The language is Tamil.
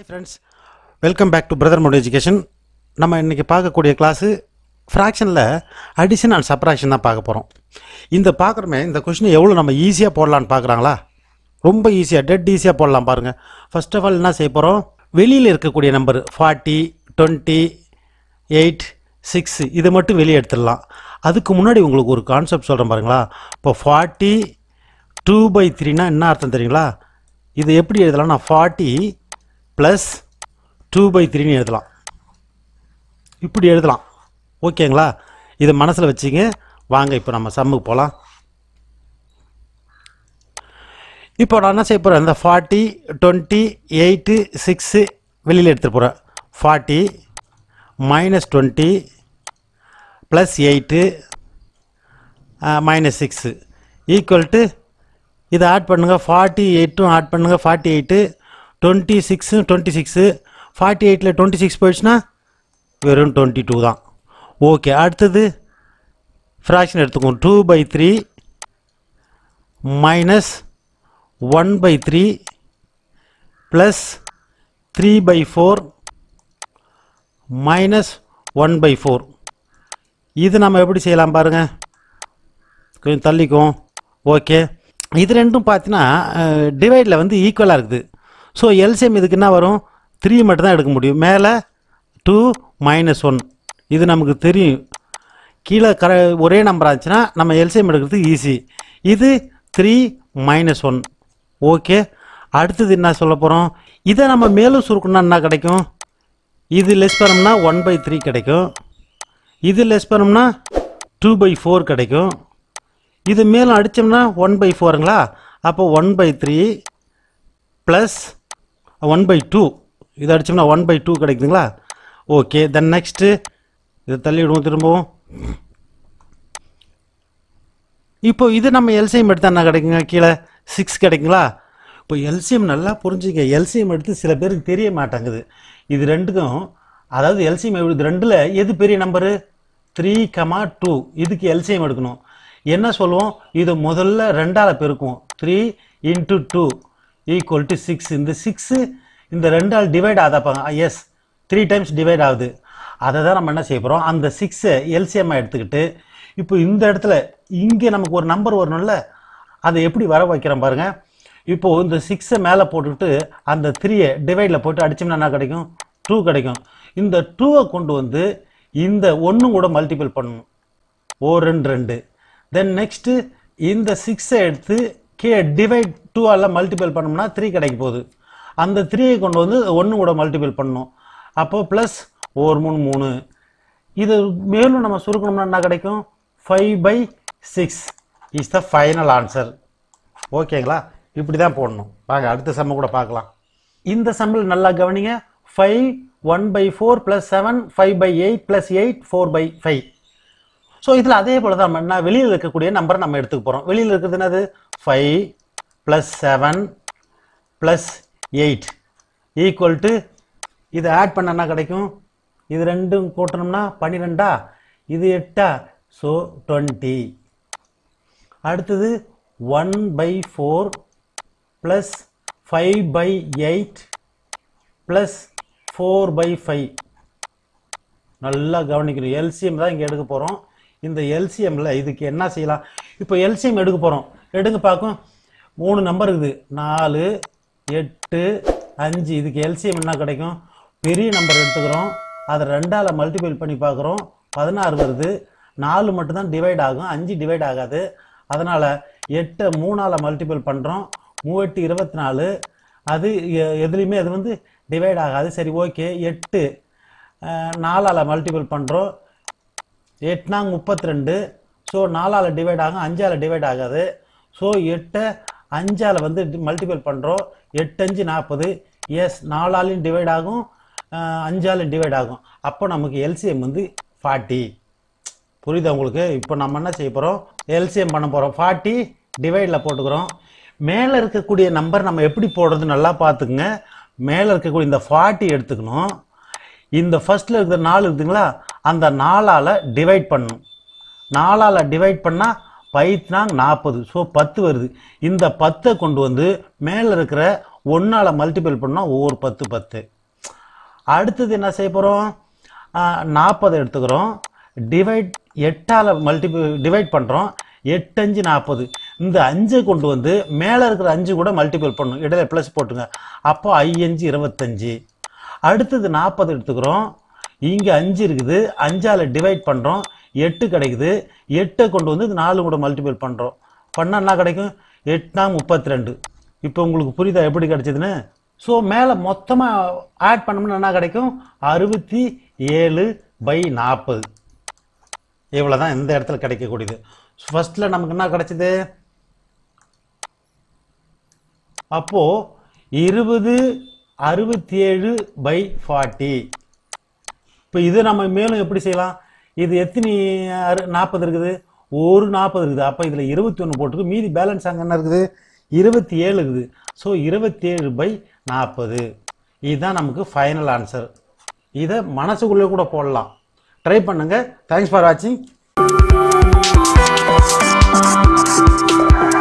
friends welcome back to brother mode education நம்ம இன்றைக்கி பார்க்கக்கூடிய கிளாஸு ஃப்ராக்ஷனில் அடிஷன் அண்ட் சப்ராக்ஷன் தான் பார்க்க போகிறோம் இந்த பார்க்குறமே இந்த கொஷினை எவ்வளோ நம்ம ஈஸியாக போடலான்னு பார்க்குறாங்களா ரொம்ப ஈஸியாக டெட் ஈஸியாக போடலாம் பாருங்கள் ஃபர்ஸ்ட் ஆஃப் ஆல் என்ன செய்ய போகிறோம் வெளியில் இருக்கக்கூடிய number forty twenty eight six இதை மட்டும் வெளியே எடுத்துடலாம் அதுக்கு முன்னாடி உங்களுக்கு ஒரு கான்செப்ட் சொல்கிறேன் பாருங்களா இப்போ ஃபார்ட்டி டூ பை த்ரீனா என்ன அர்த்தம் தெரியுங்களா இது எப்படி எழுதலாம்னா ஃபார்ட்டி ப்ளஸ் டூ பை த்ரீன்னு எழுதலாம் இப்படி எழுதலாம் ஓகேங்களா இதை மனசில் வச்சுங்க வாங்க இப்போ நம்ம சம்முக்கு போகலாம் இப்போ நான் என்ன செய்ய போகிறேன் இந்த ஃபார்ட்டி டுவெண்ட்டி எயிட்டு சிக்ஸு வெளியில் எடுத்துகிட்டு போகிறேன் forty minus twenty plus eight minus six equal to இதை ஆட் பண்ணுங்கள் ஃபார்ட்டி எயிட்டும் ஆட் பண்ணுங்கள் forty eight twenty six twenty six forty எயிட்டில் டுவெண்ட்டி சிக்ஸ் போயிடுச்சுன்னா வெறும் டுவெண்ட்டி டூ தான் ஓகே அடுத்தது ஃப்ராக்ஷன் எடுத்துக்கோங்க two by three minus one by three plus three by four minus one by four இது நம்ம எப்படி செய்யலாம் பாருங்கள் கொஞ்சம் தள்ளிக்கும் ஓகே இது ரெண்டும் பார்த்தீங்கன்னா டிவைடில் வந்து ஈக்குவலாக இருக்குது ஸோ எல்சிஎம் இதுக்கு என்ன வரும் த்ரீ மட்டும் தான் எடுக்க முடியும் மேலே டூ மைனஸ் ஒன் இது நமக்கு தெரியும் கீழே கர ஒரே நம்பர் ஆச்சுன்னா நம்ம எல்சிஎம் எடுக்கிறதுக்கு ஈஸி இது த்ரீ மைனஸ் ஒன் ஓகே அடுத்தது என்ன சொல்ல போகிறோம் இதை நம்ம மேலும் சுருக்கணும்னா என்ன கிடைக்கும் இது லெஸ் பண்ணோம்னா ஒன் பை த்ரீ கிடைக்கும் இது லெஸ் பண்ணோம்னா டூ பை ஃபோர் கிடைக்கும் இது மேலும் அடித்தோம்னா ஒன் பை ஃபோருங்களா அப்போ one by three plus one by two இது அடித்தோம்னா ஒன் பை டூ கிடைக்குதுங்களா ஓகே தென் நெக்ஸ்ட்டு இதை தள்ளிவிடுவோம் திரும்பவும் இப்போ இது நம்ம எல்சிஎம் எடுத்தால் என்ன கிடைக்குங்க கீழே சிக்ஸ் கிடைக்குங்களா இப்போ எல்சிஎம் நல்லா புரிஞ்சுங்க எல்சிஎம் எடுத்து சில பேருக்கு தெரிய மாட்டேங்குது இது ரெண்டுக்கும் அதாவது எல்சிஎம் இது ரெண்டில் எது பெரிய நம்பரு த்ரீ கமா டூ இதுக்கு எல்சிஎம் எடுக்கணும் என்ன சொல்லுவோம் இது முதல்ல ரெண்டால் பெருக்கும் three into two equal to six இந்த சிக்ஸு இந்த ரெண்டால் டிவைட் ஆதாப்பாங்க எஸ் த்ரீ டைம்ஸ் டிவைட் ஆகுது அதை தான் நம்ம என்ன செய்ய போகிறோம் அந்த சிக்ஸை எல்சிஎம்மாக எடுத்துக்கிட்டு இப்போ இந்த இடத்துல இங்கே நமக்கு ஒரு நம்பர் வரணும்ல அதை எப்படி வர வைக்கிறோம் பாருங்கள் இப்போது இந்த சிக்ஸை மேலே போட்டுக்கிட்டு அந்த த்ரீயை டிவைடில் போட்டு அடிச்சோம்னா என்ன கிடைக்கும் டூ கிடைக்கும் இந்த டூவை கொண்டு வந்து இந்த ஒன்றும் கூட மல்டிபிள் பண்ணணும் ஓ ரெண்டு ரெண்டு தென் நெக்ஸ்ட்டு இந்த சிக்ஸை எடுத்து கே டிவைட் டூவால் மல்டிபிள் பண்ணோம்னா த்ரீ கிடைக்க போகுது அந்த த்ரீயை கொண்டு வந்து ஒன்று கூட மல்டிபிள் பண்ணணும் அப்போது ப்ளஸ் ஒரு மூணு மூணு இது மேலும் நம்ம சுருக்கணும்னா என்ன கிடைக்கும் five by six is the final answer ஓகேங்களா இப்படி தான் போடணும் வாங்க அடுத்த செம்ம கூட பார்க்கலாம் இந்த செம்மில் நல்லா கவனிங்க five one by four plus seven five by eight plus eight four by five so இதில் அதே போல் தான் நம்ம வெளியில் இருக்கக்கூடிய நம்பரை நம்ம எடுத்துக்க போகிறோம் வெளியில் இருக்கிறது என்னது five plus seven plus eight equal to இதை ஆட் பண்ண என்ன கிடைக்கும் இது ரெண்டும் கூட்டணும்னா பன்னிரெண்டா இது எட்டா ஸோ டுவெண்ட்டி அடுத்தது one by four plus five by eight plus four by five நல்லா கவனிக்கணும் எல்சிஎம் தான் இங்கே எடுக்க போகிறோம் இந்த எல்சிஎம்மில் இதுக்கு என்ன செய்யலாம் இப்போ எல்சிஎம் எடுக்க போகிறோம் எடுங்க பார்க்கும் மூணு நம்பர் இருக்குது நாலு எட்டு அஞ்சு இதுக்கு எல்சிஎம் என்ன கிடைக்கும் பெரிய நம்பர் எடுத்துக்கிறோம் அதை ரெண்டால் மல்டிபிள் பண்ணி பார்க்குறோம் பதினாறு வருது நாலு மட்டும்தான் டிவைட் ஆகும் அஞ்சு டிவைட் ஆகாது அதனால் எட்டை மூணால் மல்டிபிள் பண்ணுறோம் மூவெட்டு இருபத்தி நாலு அது எ- எதுலேயுமே அது வந்து டிவைட் ஆகாது சரி ஓகே எட்டு நாலால் மல்டிபிள் பண்ணுறோம் எட்னாங்க முப்பத்தி ரெண்டு ஸோ நாலால் டிவைட் ஆகும் அஞ்சால் டிவைட் ஆகாது ஸோ எட்டை அஞ்சால் வந்து மல்டிபிள் பண்ணுறோம் எட்டு அஞ்சு நாற்பது எஸ் நாலாலையும் டிவைட் ஆகும் அஹ், அஞ்சாலும் டிவைட் ஆகும் அப்போ நமக்கு எல்சிஎம் வந்து ஃபார்ட்டி புரியுதா உங்களுக்கு இப்போ நம்ம என்ன செய்ய போகிறோம் எல்சிஎம் பண்ண போகிறோம் ஃபார்ட்டி டிவைடில் போட்டுக்கிறோம் மேலே இருக்கக்கூடிய நம்பர் நம்ம எப்படி போடுறது நல்லா பார்த்துக்குங்க மேலே இருக்கக்கூடிய இந்த ஃபார்ட்டி எடுத்துக்கணும் இந்த ஃபர்ஸ்ட்டில் இருக்கிற நாலு இருக்குதுங்களா அந்த நாலால் டிவைட் பண்ணணும் நாலால் டிவைட் பண்ணால் பைத்னாங் நாற்பது ஸோ பத்து வருது இந்த பத்தை கொண்டு வந்து மேலே இருக்கிற ஒன்றால் மல்டிபிள் பண்ணால் ஒவ்வொரு பத்து பத்து அடுத்தது என்ன செய்ய போகிறோம் நாற்பது எடுத்துக்கிறோம் டிவைட் எட்டால் மல்டிபிள் டிவைட் பண்ணுறோம் எட்டு அஞ்சு நாற்பது இந்த அஞ்சை கொண்டு வந்து மேலே இருக்கிற அஞ்சு கூட மல்டிபிள் பண்ணணும் இடையில ப்ளஸ் போட்டுங்க அப்போ ஐயஞ்சு இருபத்தஞ்சு அடுத்தது நாற்பது எடுத்துக்கிறோம் இங்கே அஞ்சு இருக்குது அஞ்சால் டிவைட் பண்ணுறோம் எட்டு கிடைக்குது எட்டை கொண்டு வந்து இது நாலு கூட மல்டிபிள் பண்ணுறோம் பண்ணால் என்ன கிடைக்கும் எட்டுனா முப்பத்தி ரெண்டு இப்போ உங்களுக்கு புரியுதா எப்படி கிடைச்சதுன்னு ஸோ மேலே மொத்தமாக ஆட் பண்ணோம்னா என்ன கிடைக்கும் அறுபத்தி ஏழு பை நாற்பது இவ்வளோ தான் இந்த இடத்துல கிடைக்கக்கூடியது ஃபர்ஸ்ட்டில் நமக்கு என்ன கிடைச்சது அப்போது இருபது அறுபத்தி ஏழு பை ஃபார்ட்டி இப்போ இது நம்ம மேலும் எப்படி செய்யலாம் இது எத்தனை அறு நாற்பது இருக்குது ஒரு நாற்பது இருக்குது அப்போ இதில் இருபத்தி ஒன்று போட்டுக்கு மீதி பேலன்ஸ் அங்கே என்ன இருக்குது இருபத்தி ஏழு இருக்குது ஸோ இருபத்தி ஏழு பை நாற்பது இதுதான் நமக்கு ஃபைனல் ஆன்சர் இதை மனசுக்குள்ளே கூட போடலாம் ட்ரை பண்ணுங்கள் தேங்க்ஸ் ஃபார் வாட்சிங்